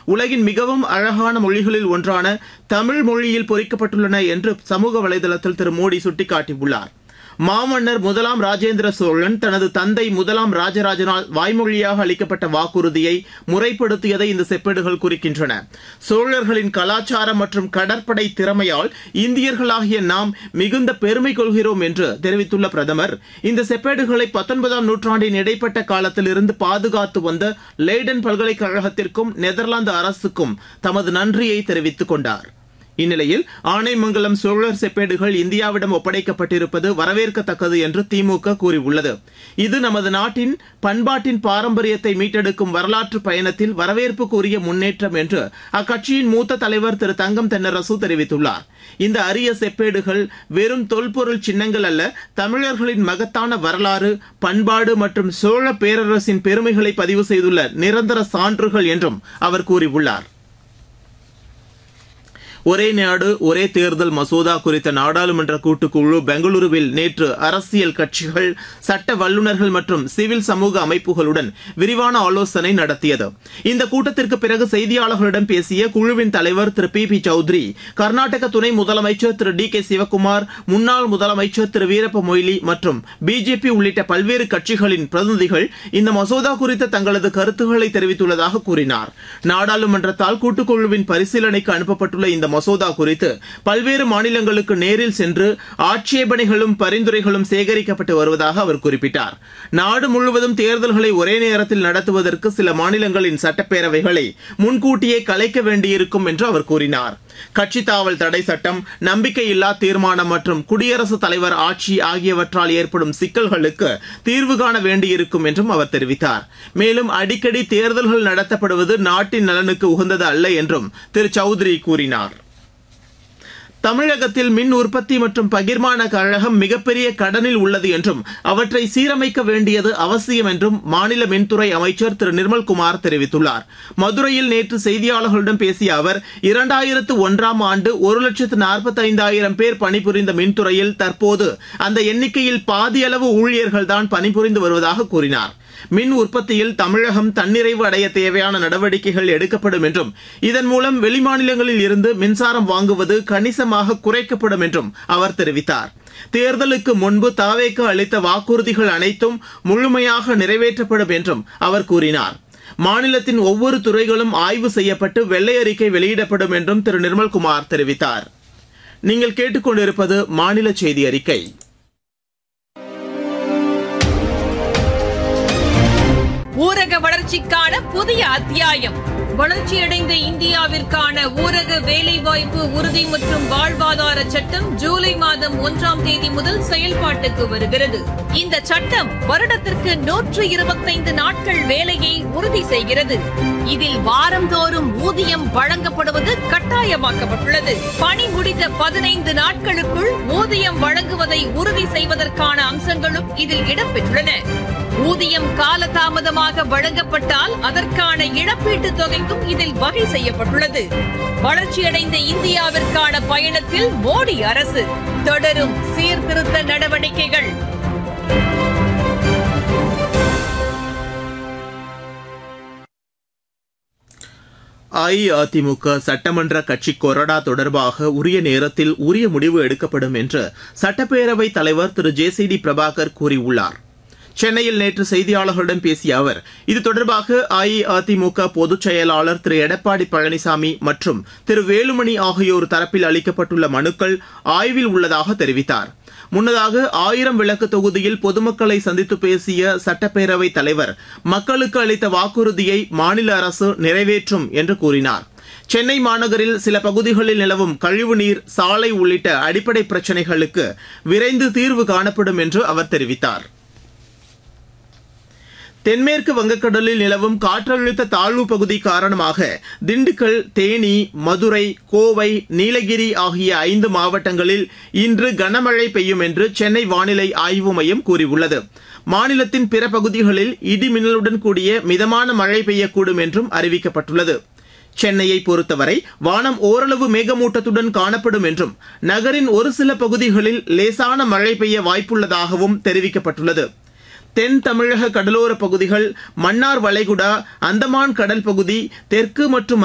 உலகின் மிகவும் அழகான மொழிகளில் ஒன்றான தமிழ் மொழியில் பொறிக்கப்பட்டுள்ளன என்று சமூக வலைதளத்தில் திரு மோடி சுட்டிக்காட்டியுள்ளார் மாமன்னர் முதலாம் ராஜேந்திர சோழன் தனது தந்தை முதலாம் ராஜராஜனால் வாய்மொழியாக அளிக்கப்பட்ட வாக்குறுதியை முறைப்படுத்தியதை இந்த செப்பேடுகள் குறிக்கின்றன சோழர்களின் கலாச்சாரம் மற்றும் கடற்படை திறமையால் இந்தியர்களாகிய நாம் மிகுந்த பெருமை கொள்கிறோம் என்று தெரிவித்துள்ள பிரதமர் இந்த செப்பேடுகளை பத்தொன்பதாம் நூற்றாண்டின் இடைப்பட்ட காலத்திலிருந்து பாதுகாத்து வந்த லெய்டன் பல்கலைக்கழகத்திற்கும் நெதர்லாந்து அரசுக்கும் தமது நன்றியை தெரிவித்துக் கொண்டார் இந்நிலையில் ஆனைமங்கலம் சோழர் செப்பேடுகள் இந்தியாவிடம் ஒப்படைக்கப்பட்டிருப்பது வரவேற்கத்தக்கது என்று திமுக கூறியுள்ளது இது நமது நாட்டின் பண்பாட்டின் பாரம்பரியத்தை மீட்டெடுக்கும் வரலாற்று பயணத்தில் வரவேற்புக்குரிய முன்னேற்றம் என்று அக்கட்சியின் மூத்த தலைவர் திரு தங்கம் தென்னரசு தெரிவித்துள்ளார் இந்த அரிய செப்பேடுகள் வெறும் தொல்பொருள் சின்னங்கள் அல்ல தமிழர்களின் மகத்தான வரலாறு பண்பாடு மற்றும் சோழ பேரரசின் பெருமைகளை பதிவு செய்துள்ள நிரந்தர சான்றுகள் என்றும் அவர் கூறியுள்ளார் ஒரே நாடு ஒரே தேர்தல் மசோதா குறித்த நாடாளுமன்ற கூட்டுக்குழு பெங்களூருவில் நேற்று அரசியல் கட்சிகள் சட்ட வல்லுநர்கள் மற்றும் சிவில் சமூக அமைப்புகளுடன் விரிவான ஆலோசனை நடத்தியது இந்த கூட்டத்திற்கு பிறகு செய்தியாளர்களிடம் பேசிய குழுவின் தலைவர் திரு பி பி சௌத்ரி கர்நாடக துணை முதலமைச்சர் திரு டி கே சிவக்குமார் முன்னாள் முதலமைச்சர் திரு வீரப்ப மொய்லி மற்றும் பிஜேபி உள்ளிட்ட பல்வேறு கட்சிகளின் பிரதிநிதிகள் இந்த மசோதா குறித்த தங்களது கருத்துக்களை தெரிவித்துள்ளதாக கூறினார் நாடாளுமன்றத்தால் கூட்டுக்குழுவின் பரிசீலனைக்கு அனுப்பப்பட்டுள்ள இந்த மசோதா குறித்து பல்வேறு மாநிலங்களுக்கு நேரில் சென்று ஆட்சேபனைகளும் பரிந்துரைகளும் சேகரிக்கப்பட்டு வருவதாக அவர் குறிப்பிட்டார் நாடு முழுவதும் தேர்தல்களை ஒரே நேரத்தில் நடத்துவதற்கு சில மாநிலங்களின் சட்டப்பேரவைகளை முன்கூட்டியே கலைக்க வேண்டியிருக்கும் என்று அவர் கூறினார் கட்சி தாவல் தடை சட்டம் நம்பிக்கையில்லா தீர்மானம் மற்றும் குடியரசுத் தலைவர் ஆட்சி ஆகியவற்றால் ஏற்படும் சிக்கல்களுக்கு தீர்வு காண வேண்டியிருக்கும் என்றும் அவர் தெரிவித்தார் மேலும் அடிக்கடி தேர்தல்கள் நடத்தப்படுவது நாட்டின் நலனுக்கு உகந்தது அல்ல என்றும் திரு சௌத்ரி கூறினார் தமிழகத்தில் மின் உற்பத்தி மற்றும் பகிர்மான கழகம் மிகப்பெரிய கடனில் உள்ளது என்றும் அவற்றை சீரமைக்க வேண்டியது அவசியம் என்றும் மாநில மின்துறை அமைச்சர் திரு நிர்மல்குமார் தெரிவித்துள்ளார் மதுரையில் நேற்று செய்தியாளர்களிடம் பேசிய அவர் இரண்டாயிரத்து ஒன்றாம் ஆண்டு ஒரு லட்சத்து நாற்பத்தி ஐந்தாயிரம் பேர் பணிபுரிந்த மின்துறையில் தற்போது அந்த எண்ணிக்கையில் பாதியளவு ஊழியர்கள் தான் பணிபுரிந்து வருவதாக கூறினார் மின் உற்பத்தியில் தமிழகம் தன்னிறைவு அடைய தேவையான நடவடிக்கைகள் எடுக்கப்படும் என்றும் இதன் மூலம் வெளிமாநிலங்களில் இருந்து மின்சாரம் வாங்குவது கணிசமாக குறைக்கப்படும் என்றும் அவர் தெரிவித்தார் தேர்தலுக்கு முன்பு தாவேக்கு அளித்த வாக்குறுதிகள் அனைத்தும் முழுமையாக நிறைவேற்றப்படும் என்றும் அவர் கூறினார் மாநிலத்தின் ஒவ்வொரு துறைகளும் ஆய்வு செய்யப்பட்டு வெள்ளை அறிக்கை வெளியிடப்படும் என்றும் திரு நிர்மல்குமார் தெரிவித்தார் நீங்கள் கேட்டுக்கொண்டிருப்பது மாநில செய்தி அறிக்கை ஊரக வளர்ச்சிக்கான புதிய அத்தியாயம் வளர்ச்சியடைந்த இந்தியாவிற்கான ஊரக வேலைவாய்ப்பு உறுதி மற்றும் வாழ்வாதார சட்டம் ஜூலை மாதம் ஒன்றாம் தேதி முதல் செயல்பாட்டுக்கு வருகிறது இந்த சட்டம் வருடத்திற்கு நூற்று இருபத்தைந்து நாட்கள் வேலையை உறுதி செய்கிறது இதில் வாரந்தோறும் ஊதியம் வழங்கப்படுவது கட்டாயமாக்கப்பட்டுள்ளது பணி முடிந்த பதினைந்து நாட்களுக்குள் ஊதியம் வழங்குவதை உறுதி செய்வதற்கான அம்சங்களும் இதில் இடம்பெற்றுள்ளன ஊதியம் காலதாமதமாக வழங்கப்பட்டால் அதற்கான இழப்பீட்டுத் தொகைக்கும் இதில் வகை செய்யப்பட்டுள்ளது வளர்ச்சியடைந்த இந்தியாவிற்கான பயணத்தில் மோடி அரசு தொடரும் சீர்திருத்த நடவடிக்கைகள் அஇஅதிமுக சட்டமன்ற கட்சி கொறடா தொடர்பாக உரிய நேரத்தில் உரிய முடிவு எடுக்கப்படும் என்று சட்டப்பேரவைத் தலைவர் திரு ஜே சி டி பிரபாகர் கூறியுள்ளார் சென்னையில் நேற்று செய்தியாளர்களிடம் பேசிய அவர் இது தொடர்பாக அஇஅதிமுக பொதுச் செயலாளர் திரு எடப்பாடி பழனிசாமி மற்றும் திரு வேலுமணி ஆகியோர் தரப்பில் அளிக்கப்பட்டுள்ள மனுக்கள் ஆய்வில் உள்ளதாக தெரிவித்தார் முன்னதாக ஆயிரம் விளக்கு தொகுதியில் பொதுமக்களை சந்தித்து பேசிய சட்டப்பேரவைத் தலைவர் மக்களுக்கு அளித்த வாக்குறுதியை மாநில அரசு நிறைவேற்றும் என்று கூறினார் சென்னை மாநகரில் சில பகுதிகளில் நிலவும் கழிவுநீர் சாலை உள்ளிட்ட அடிப்படை பிரச்சினைகளுக்கு விரைந்து தீர்வு காணப்படும் என்று அவர் தெரிவித்தார் தென்மேற்கு வங்கக்கடலில் நிலவும் காற்றழுத்த தாழ்வு பகுதி காரணமாக திண்டுக்கல் தேனி மதுரை கோவை நீலகிரி ஆகிய ஐந்து மாவட்டங்களில் இன்று கனமழை பெய்யும் என்று சென்னை வானிலை ஆய்வு மையம் கூறியுள்ளது மாநிலத்தின் பிற பகுதிகளில் இடி மின்னலுடன் கூடிய மிதமான மழை பெய்யக்கூடும் என்றும் அறிவிக்கப்பட்டுள்ளது சென்னையை பொறுத்தவரை வானம் ஓரளவு மேகமூட்டத்துடன் காணப்படும் என்றும் நகரின் ஒரு சில பகுதிகளில் லேசான மழை பெய்ய வாய்ப்புள்ளதாகவும் தெரிவிக்கப்பட்டுள்ளது தென் தமிழக கடலோர பகுதிகள் மன்னார் வளைகுடா அந்தமான் கடல் பகுதி தெற்கு மற்றும்